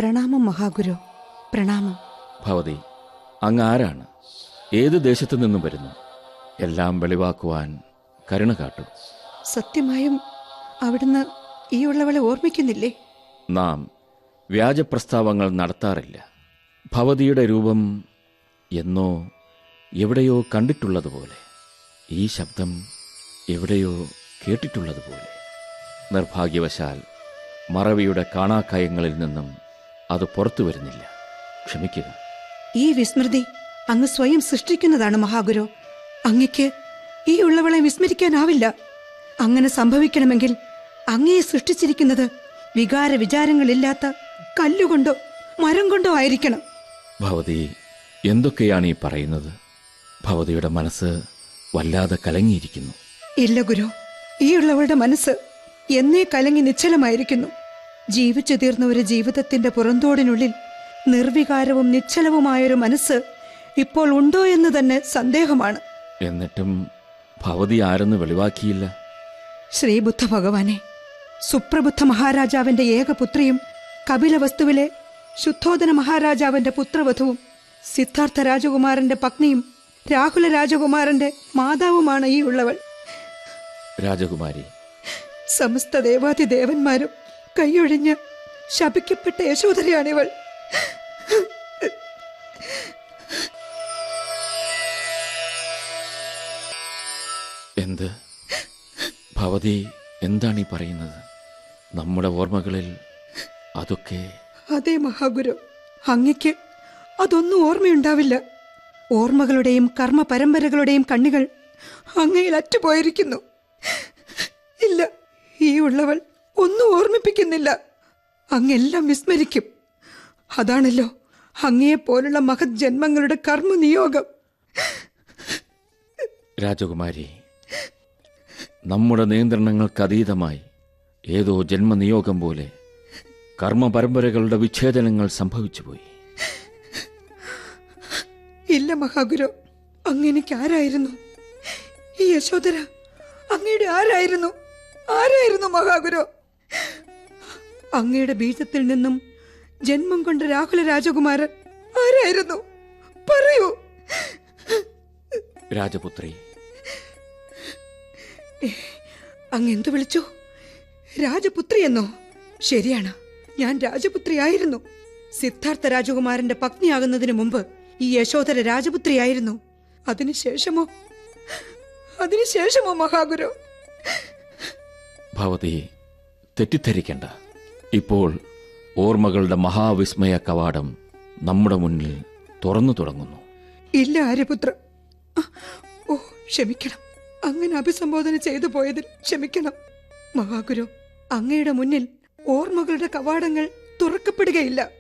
പ്രണാമം മഹാഗുരു പ്രണാമം ഭവതി അങ്ങ് ആരാണ് ഏത് ദേശത്തു നിന്നും വരുന്നു എല്ലാം വെളിവാക്കുവാൻ കരുണ കാട്ടു സത്യമായും അവിടുന്ന് ഈ ഉള്ളവളെ ഓർമ്മിക്കുന്നില്ലേ നാം വ്യാജപ്രസ്താവങ്ങൾ നടത്താറില്ല ഭവതിയുടെ രൂപം എന്നോ എവിടെയോ കണ്ടിട്ടുള്ളതുപോലെ ഈ ശബ്ദം എവിടെയോ കേട്ടിട്ടുള്ളതുപോലെ നിർഭാഗ്യവശാൽ മറവിയുടെ കാണാക്കയങ്ങളിൽ നിന്നും അത് പുറത്തു വരുന്നില്ല ക്ഷമിക്കുക ഈ വിസ്മൃതി അങ്ങ് സ്വയം സൃഷ്ടിക്കുന്നതാണ് മഹാഗുരു അങ്ങയ്ക്ക് ഈ ഉള്ളവളെ വിസ്മരിക്കാനാവില്ല അങ്ങനെ സംഭവിക്കണമെങ്കിൽ അങ്ങയെ സൃഷ്ടിച്ചിരിക്കുന്നത് വികാര വിചാരങ്ങളില്ലാത്ത കല്ലുകൊണ്ടോ മരം കൊണ്ടോ ആയിരിക്കണം ഭവതി എന്തൊക്കെയാണ് ഈ പറയുന്നത് ഭവതിയുടെ മനസ്സ് വല്ലാതെ കലങ്ങിയിരിക്കുന്നു ഇല്ല ഗുരു ഈ ഉള്ളവളുടെ മനസ്സ് എന്നേ കലങ്ങി നിശ്ചലമായിരിക്കുന്നു ജീവിച്ചു തീർന്ന ഒരു ജീവിതത്തിന്റെ പുറന്തോടിനുള്ളിൽ നിർവികാരവും നിശ്ചലവുമായൊരു മനസ്സ് ഇപ്പോൾ ഉണ്ടോ എന്ന് തന്നെ സന്ദേഹമാണ് എന്നിട്ടും ഭവതി ആരെന്ന് വെളിവാക്കിയില്ല ശ്രീബുദ്ധ ഭഗവാനെ സുപ്രബുദ്ധ മഹാരാജാവിന്റെ ഏകപുത്രിയും കപിലവസ്തുവിലെ ശുദ്ധോദന മഹാരാജാവിന്റെ പുത്രവധുവും സിദ്ധാർത്ഥ രാജകുമാരന്റെ പത്നിയും രാഹുല രാജകുമാരന്റെ മാതാവുമാണ് ഈ ഉള്ളവൾ രാജകുമാരി സമസ്ത ദേവാതി ദേവന്മാരും കൈയൊഴിഞ്ഞ് ശപിക്കപ്പെട്ട യശോധരയാണിവൾ എന്ത് ഭവതി എന്താണ് ഈ പറയുന്നത് നമ്മുടെ ഓർമ്മകളിൽ അതൊക്കെ അതേ മഹാഗുരു അങ്ങയ്ക്ക് അതൊന്നും ഓർമ്മയുണ്ടാവില്ല ഓർമ്മകളുടെയും കർമ്മ പരമ്പരകളുടെയും കണ്ണികൾ അങ്ങയിൽ അറ്റുപോയിരിക്കുന്നു ഇല്ല ഈ ഉള്ളവൾ ഒന്നും ഓർമ്മിപ്പിക്കുന്നില്ല അങ്ങെല്ലാം വിസ്മരിക്കും അതാണല്ലോ അങ്ങയെപ്പോലുള്ള മഹത് ജന്മങ്ങളുടെ കർമ്മ നിയോഗം രാജകുമാരി നമ്മുടെ നിയന്ത്രണങ്ങൾക്ക് അതീതമായി ഏതോ ജന്മനിയോഗം പോലെ കർമ്മ പരമ്പരകളുടെ വിച്ഛേദനങ്ങൾ സംഭവിച്ചുപോയി ഇല്ല മഹാഗുരു അങ്ങനെക്ക് ആരായിരുന്നു ഈ യശോധര അങ്ങയുടെ ആരായിരുന്നു ആരായിരുന്നു മഹാഗുരു അങ്ങയുടെ ബീജത്തിൽ നിന്നും ജന്മം കൊണ്ട രാഹുല രാജകുമാരൻ ആരായിരുന്നു പറയൂ രാജപുത്രി അങ്ങ് എന്തു വിളിച്ചു രാജപുത്രി എന്നോ ശരിയാണ് ഞാൻ രാജപുത്രിയായിരുന്നു സിദ്ധാർത്ഥ രാജകുമാരന്റെ പത്നിയാകുന്നതിന് മുമ്പ് ഈ യശോധര രാജപുത്രിയായിരുന്നു അതിനുശേഷമോ അതിനുശേഷമോ മഹാഗുരു ഭവതി തെറ്റിദ്ധരിക്കണ്ട ഇപ്പോൾ ഓർമ്മകളുടെ മഹാവിസ്മയ കവാടം നമ്മുടെ മുന്നിൽ തുറന്നു തുടങ്ങുന്നു ഇല്ല ആര്യപുത്ര ആ, ഓ ക്ഷമിക്കണം അങ്ങനെ അഭിസംബോധന ചെയ്തു പോയതിൽ ക്ഷമിക്കണം മഹാഗുരു അങ്ങയുടെ മുന്നിൽ ഓർമ്മകളുടെ കവാടങ്ങൾ തുറക്കപ്പെടുകയില്ല